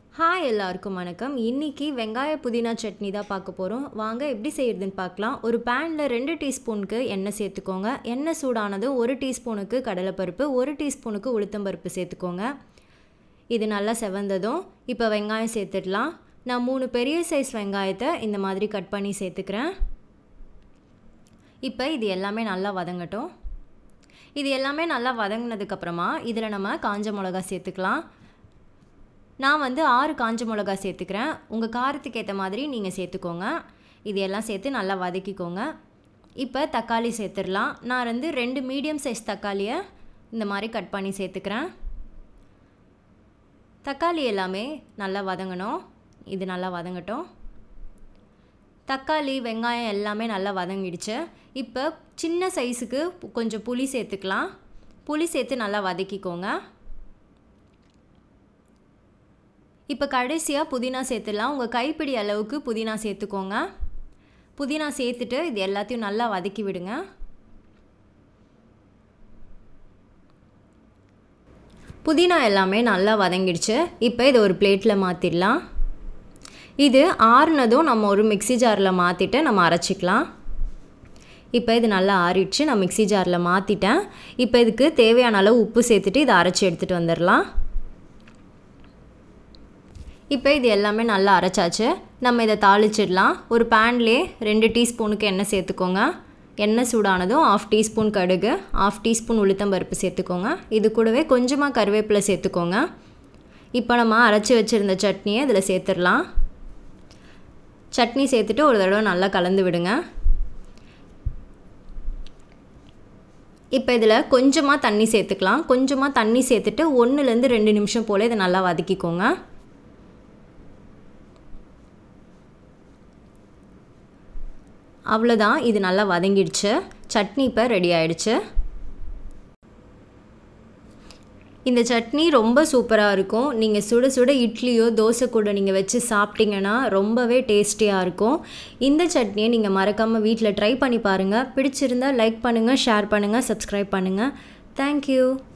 hi எல்லாருக்கும் வணக்கம் இன்றைக்கி வெங்காய புதினா சட்னி தான் பார்க்க போகிறோம் வாங்க எப்படி செய்கிறதுன்னு பார்க்கலாம் ஒரு பேனில் ரெண்டு டீஸ்பூனுக்கு எண்ணெய் சேர்த்துக்கோங்க எண்ணெய் சூடானதும் ஒரு டீஸ்பூனுக்கு கடலைப்பருப்பு ஒரு டீஸ்பூனுக்கு உளுத்தம்பருப்பு சேர்த்துக்கோங்க இது நல்லா செவந்ததும் இப்போ வெங்காயம் சேர்த்துடலாம் நான் மூணு பெரிய சைஸ் வெங்காயத்தை இந்த மாதிரி கட் பண்ணி சேர்த்துக்கிறேன் இப்போ இது எல்லாமே நல்லா வதங்கட்டும் இது எல்லாமே நல்லா வதங்கினதுக்கப்புறமா இதில் நம்ம காஞ்ச மிளகா சேர்த்துக்கலாம் நான் வந்து ஆறு காஞ்ச மிளகா சேர்த்துக்கிறேன் உங்கள் காரத்துக்கு ஏற்ற மாதிரி நீங்கள் சேர்த்துக்கோங்க இது எல்லாம் சேர்த்து நல்லா வதக்கிக்கோங்க இப்போ தக்காளி சேர்த்துடலாம் நான் வந்து ரெண்டு மீடியம் சைஸ் தக்காளியை இந்த மாதிரி கட் பண்ணி சேர்த்துக்கிறேன் தக்காளி எல்லாமே நல்லா வதங்கணும் இது நல்லா வதங்கட்டும் தக்காளி வெங்காயம் எல்லாமே நல்லா வதங்கிடுச்சு இப்போ சின்ன சைஸுக்கு கொஞ்சம் புளி சேர்த்துக்கலாம் புளி சேர்த்து நல்லா வதக்கிக்கோங்க இப்போ கடைசியாக புதினா சேர்த்துடலாம் உங்கள் கைப்பிடி அளவுக்கு புதினா சேர்த்துக்கோங்க புதினா சேர்த்துட்டு இது எல்லாத்தையும் நல்லா வதக்கி விடுங்க புதினா எல்லாமே நல்லா வதங்கிடுச்சு இப்போ இதை ஒரு பிளேட்டில் மாற்றிடலாம் இது ஆறுனதும் நம்ம ஒரு மிக்சி ஜாரில் மாற்றிட்டு நம்ம அரைச்சிக்கலாம் இப்போ இது நல்லா ஆறிடுச்சு நான் மிக்சி ஜாரில் மாற்றிட்டேன் இப்போ இதுக்கு தேவையான அளவு உப்பு சேர்த்துட்டு இதை அரைச்சி எடுத்துகிட்டு வந்துடலாம் இப்போ இது எல்லாமே நல்லா அரைச்சாச்சு நம்ம இதை தாளிச்சிடலாம் ஒரு பேன்லேயே ரெண்டு டீஸ்பூனுக்கு எண்ணெய் சேர்த்துக்கோங்க எண்ணெய் சூடானதும் ஆஃப் டீஸ்பூன் கடுகு ஆஃப் டீஸ்பூன் உளுத்தம்பருப்பு சேர்த்துக்கோங்க இது கூடவே கொஞ்சமாக கருவேப்பிலை சேர்த்துக்கோங்க இப்போ நம்ம அரைச்சி வச்சுருந்த சட்னியை இதில் சேர்த்துடலாம் சட்னி சேர்த்துட்டு ஒரு தடவை நல்லா கலந்து விடுங்க இப்போ இதில் கொஞ்சமாக தண்ணி சேர்த்துக்கலாம் கொஞ்சமாக தண்ணி சேர்த்துட்டு ஒன்றுலேருந்து ரெண்டு நிமிஷம் போல் இதை நல்லா வதக்கிக்கோங்க அவ்வளோதான் இது நல்லா வதங்கிடுச்சு சட்னி இப்போ ரெடி ஆயிடுச்சு இந்த சட்னி ரொம்ப சூப்பராக இருக்கும் நீங்கள் சுட சுட இட்லியோ தோசை கூட நீங்கள் வச்சு சாப்பிட்டீங்கன்னா ரொம்பவே டேஸ்டியாக இருக்கும் இந்த சட்னியை நீங்கள் மறக்காமல் வீட்டில் ட்ரை பண்ணி பாருங்கள் பிடிச்சிருந்தால் லைக் பண்ணுங்கள் ஷேர் பண்ணுங்கள் சப்ஸ்கிரைப் பண்ணுங்கள் தேங்க்யூ